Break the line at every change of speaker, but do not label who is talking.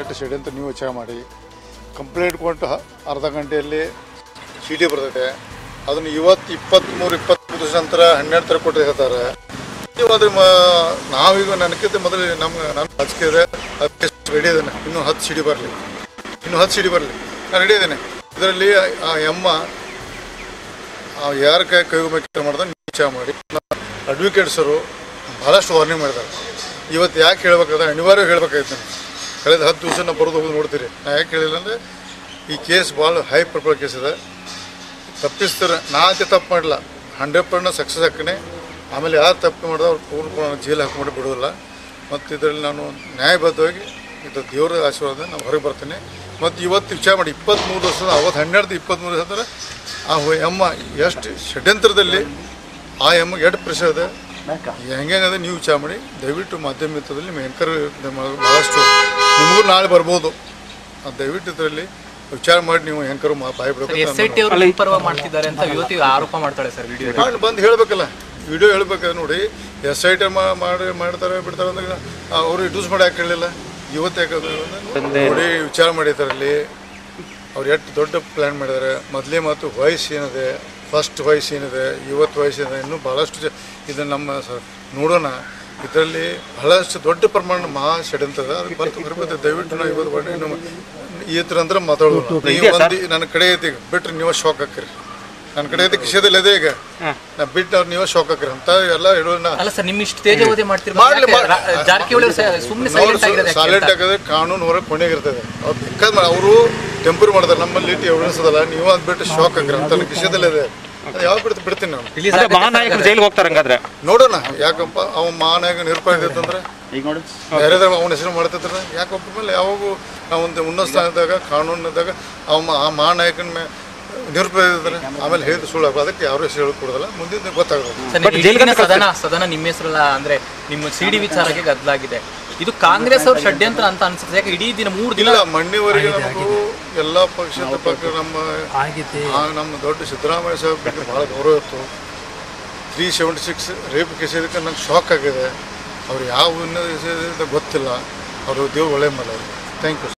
ಎಷ್ಟು ಷಡ್ಯಂತ್ರ ನೀವು ವಿಚಾರ ಮಾಡಿ ಕಂಪ್ಲೇಂಟ್ ಕೊಟ್ಟು ಹ- ಅರ್ಧ ಗಂಟೆಯಲ್ಲಿ ಚೀಟಿ ಬರ್ತೈತೆ ಅದನ್ನು ಇವತ್ತು ಇಪ್ಪತ್ತ್ಮೂರು ಇಪ್ಪತ್ತ್ಮೂರು ದಿವಸ ನಂತರ ಹನ್ನೆರಡು ಥರ ಕೊಟ್ಟು ಹೇಳ್ತಾರೆ ಇವಾದ್ರೆ ಮ ನಾವೀಗ ನನಗಿಂತ ಮೊದಲು ನಮ್ಮ ನನ್ನ ಹಚ್ಕಿದ್ರೆ ರೆಡಿ ಇದ್ದೇನೆ ಇನ್ನೂ ಹತ್ತು ಸಿಡಿ ಬರಲಿ ಇನ್ನೂ ಹತ್ತು ಸಿಡಿ ಬರಲಿ ನಾನು ರೆಡಿ ಇದ್ದೇನೆ ಇದರಲ್ಲಿ ಆ ಎಮ್ಮ ಯಾರ ಕೈ ಕೈಗೊಮ್ಮೆ ಮಾಡ್ದೆ ವಿಚಾರ ಮಾಡಿ ಅಡ್ವೊಕೇಟ್ಸರು ಭಾಳಷ್ಟು ವಾರ್ನಿಂಗ್ ಮಾಡಿದ್ದಾರೆ ಇವತ್ತು ಯಾಕೆ ಹೇಳ್ಬೇಕಾದ್ರೆ ಅನಿವಾರ್ಯ ಹೇಳ್ಬೇಕಾಯ್ತು ನಾನು ಕಳೆದ ಹತ್ತು ದಿವಸ ನಾವು ಬರೋದು ಹೋಗಿ ನೋಡ್ತೀರಿ ನಾ ಯಾಕೆ ಹೇಳಿಲ್ಲ ಅಂದರೆ ಈ ಕೇಸ್ ಭಾಳ ಹೈ ಪ್ರೊಫೈಲ್ ಕೇಸ್ ಇದೆ ತಪ್ಪಿಸ್ತಾರೆ ನಾ ಅತಿ ತಪ್ಪು ಮಾಡಿಲ್ಲ ಹಂಡ್ರೆಡ್ ಪರ್ಸೆಂಟ್ ಸಕ್ಸಸ್ ಹಾಕಿನಿ ಆಮೇಲೆ ಯಾರು ತಪ್ಪು ಮಾಡಿದ್ರೆ ಅವ್ರು ಪೂರ್ಣ ಪೂರ್ಣ ಜೈಲು ಹಾಕೊಂಡು ಬಿಡೋದಿಲ್ಲ ಮತ್ತು ಇದರಲ್ಲಿ ನಾನು ನ್ಯಾಯಬದ್ಧವಾಗಿ ಇದು ದೇವರ ಆಶೀರ್ವಾದ ನಾನು ಹೊರಗೆ ಬರ್ತೀನಿ ಮತ್ತು ಇವತ್ತು ವಿಚಾರ ಮಾಡಿ ಇಪ್ಪತ್ತ್ಮೂರು ವರ್ಷದ ಅವತ್ತು ಹನ್ನೆರಡು ಇಪ್ಪತ್ತ್ಮೂರು ವರ್ಷ ಅಂದ್ರೆ ಆ ಹೊ- ಎಮ್ಮ ಎಷ್ಟು ಷಡ್ಯಂತ್ರದಲ್ಲಿ ಆ ಎಮ್ಮಗೆ ಎಷ್ಟು ಪ್ರೆಷರ್ ಇದೆ ಹೆಂಗೆ ಅದ ನೀವು ವಿಚಾರ ಮಾಡಿ ದಯವಿಟ್ಟು ಮಾಧ್ಯಮ ಮಿತ್ರದಲ್ಲಿ ನಿಮ್ಮ ಎಂಕರ್ ಭಾಳಷ್ಟು ನಿಮಗೂ ನಾಳೆ ಬರ್ಬೋದು ಆ ದಯವಿಟ್ಟು ಇದರಲ್ಲಿ ವಿಚಾರ ಮಾಡಿ ನೀವು ಹೆಂಕರು ಮಾ ಬಾಯಿ ಬಿಡಬೇಕು
ಎಸ್ ಐ ಟಿ ಅವರು ಪರವಾಗಿ ಮಾಡ್ತಿದ್ದಾರೆ ಅಂತ ಯುವತಿ ಆರೋಪ ಮಾಡ್ತಾಳೆ ಸರ್ ವಿಡಿಯೋ
ಮಾಡಿ ಬಂದು ಹೇಳ್ಬೇಕಲ್ಲ ವಿಡಿಯೋ ಹೇಳ್ಬೇಕಾದ್ರೆ ನೋಡಿ ಎಸ್ ಐ ಟಿ ಮಾಡಿ ಮಾಡ್ತಾರೆ ಬಿಡ್ತಾರೆ ಅಂದ್ರೆ ಅವರು ಯೂಸ್ ಮಾಡಿ ಯಾಕೆ ಹೇಳಿಲ್ಲ ಇವತ್ತು ಯಾಕೆ ಅದು ಅಂದ್ರೆ ನೋಡಿ ವಿಚಾರ ಮಾಡಿದಾರಲ್ಲಿ ಅವ್ರು ಎಷ್ಟು ದೊಡ್ಡ ಪ್ಲ್ಯಾನ್ ಮಾಡಿದ್ದಾರೆ ಮೊದಲೇ ಮಾತು ವಯಸ್ಸು ಏನಿದೆ ಫಸ್ಟ್ ವಯಸ್ಸು ಏನಿದೆ ಇವತ್ತು ವಯಸ್ಸಿದೆ ಇನ್ನೂ ಭಾಳಷ್ಟು ಜ ಇದನ್ನು ನಮ್ಮ ಸ ನೋಡೋಣ ಇದರಲ್ಲಿ ಬಹಳಷ್ಟು ದೊಡ್ಡ ಪ್ರಮಾಣ ಮಹಾ ಷಡ್ಯಂತ್ರ ಇದೆ ಅದಕ್ಕೆ ಬರ್ತು ಬರಬೇಕು ದಯವಿಟ್ಟು ನಾವು ಇವತ್ತು ಮಾಡಿ ನಮ್ಮ ಈ ಥರ ಅಂದ್ರೆ ಮಾತಾಡೋದು ನೀವು ಒಂದು ನನ್ನ ಕಡೆ ಐತಿ ಈಗ ಬಿಟ್ರೆ ನೀವು ಶಾಕ್ ಹಾಕಿರಿ ನನ್ನ ಕಡೆ ಐತಿ ಕಿಶದಲ್ಲಿ ಇದೆ ಈಗ ನಾ ಬಿಟ್ಟು ಅವ್ರು ನೀವೇ ಶಾಕ್ ಹಾಕಿರಿ ಅಂತ ಎಲ್ಲ ಇಡೋಣ
ಅಲ್ಲ ಸರ್ ನಿಮ್ ಇಷ್ಟು ತೇಜೋವಧಿ
ಮಾಡ್ಲಿ,
ಮಾಡ್ತಿರ್ಬೋದು
ಮಾಡ್ಲಿ.
ಜಾರಕಿಹೊಳಿ ಸುಮ್ಮನೆ ಸೈಲೆಂಟ್ ಆಗಿರೋದು ಯಾಕೆ
ಸಾಲೆಂಟ್
ಅಂತ?
ಹಾಕಿದ್ರೆ ಕಾನೂನು ಹೊರಗೆ ಕೊನೆಗಿರ್ತದೆ ಅವ್ರು ಬೇಕಾದ್ರೆ ಅವರು ಟೆಂಪರ್ ಮಾಡ್ತಾರೆ ನಮ್ಮಲ್ಲಿ ಇಟ್ಟು ಎವಿಡೆನ್ಸ್ ಅದಲ್ಲ ನೀವು ಅದು ಬಿಟ್ಟು ಶಾಕ್ ಹಾಕಿರಿ ಅಂತ ನನ್ನ ಕಿಶದಲ್ಲಿ ಇದೆ ಅದು ಯಾವ ಬಿಡ್ತು ಬಿಡ್ತೀನಿ ನಾನು
ರಿಲೀಸ್
ಅದೇ ಮಹಾನಾಯಕರು ಜೈಲಿಗೆ ಹೋಗ್ತಾರೆ ಹಂಗಾದ್ರೆ
ನೋಡೋಣ ಯಾಕಪ್ಪ ಅವ ಮಹಾನಾಯಕ ನಿರೂಪಣೆ ಇದ್ದತ್ತಂದ್ರೆ
ಈಗ ನೋಡಿ
ಬೇರೆದ್ರ ಅವನ ಹೆಸರು ಮಾಡ್ತಿದ್ರೆ ಯಾಕಪ್ಪ ಮೇಲೆ ಯಾವಾಗೂ ನಾವು ಒಂದು ಉನ್ನತ ಸ್ಥಾನದಾಗ ಕಾನೂನಿದ್ದಾಗ ಅವ ಮ- ಆ ಮಹಾನಾಯಕನ ಮೇ ನಿರೂಪಣೆ ಇದ್ದಾರೆ ಆಮೇಲೆ ಹೇಳಿದ ಸುಳ್ಳು ಆಗ್ಬೋದು. ಅದಕ್ಕೆ ಯಾರು ಹೆಸರು ಹೇಳ್ಕೊಡೋದಲ್ಲ ಮುಂದಿನ ಗೊತ್ತಾಗೋದು
ಸರ್,
ಬಟ್
ನೀವು
ಜೈಲಿಗೆ
ಈಗಿನ ಸದನ ಸದನ ನಿಮ್ಮ ಹೆಸರಲ್ಲ ಅಂದ್ರೆ ನಿಮ್ಮ ಸಿಡಿ ವಿಚಾರಕ್ಕೆ ಗದ್ದಲಾಗಿದೆ ಇದು ಕಾಂಗ್ರೆಸ್ ಅವ್ರ ಷಡ್ಯಂತ್ರ ಅಂತ ಅನ್ಸುತ್ತೆ ಯಾಕೆ ಇಡೀ ದಿನ ಮೂರು ದಿನ
ಇಲ್ಲ ಮಣ್ಣಿವರೆಗೆ ನಮಗೂ ಎಲ್ಲ ಪಕ್ಷದ ಪಕ್ಕ ನಮ್ಮ ಆ ನಮ್ಮ ದೊಡ್ಡ ಸಿದ್ದರಾಮಯ್ಯ ಸಾಹೇಬ್ ಬಗ್ಗೆ ಭಾಳ ಗೌರವ ಇತ್ತು three seventy six rape case ಇದಕ್ಕೆ ನಂಗೆ ಶಾಕ್ ಆಗಿದೆ ಅವ್ರು ಯಾವ ಉನ್ನತ ಗೊತ್ತಿಲ್ಲ ಅವರು ದೇವ್ರು ಒಳ್ಳೆ ಮೇಲೆ ಥ್ಯಾಂಕ್ ಯು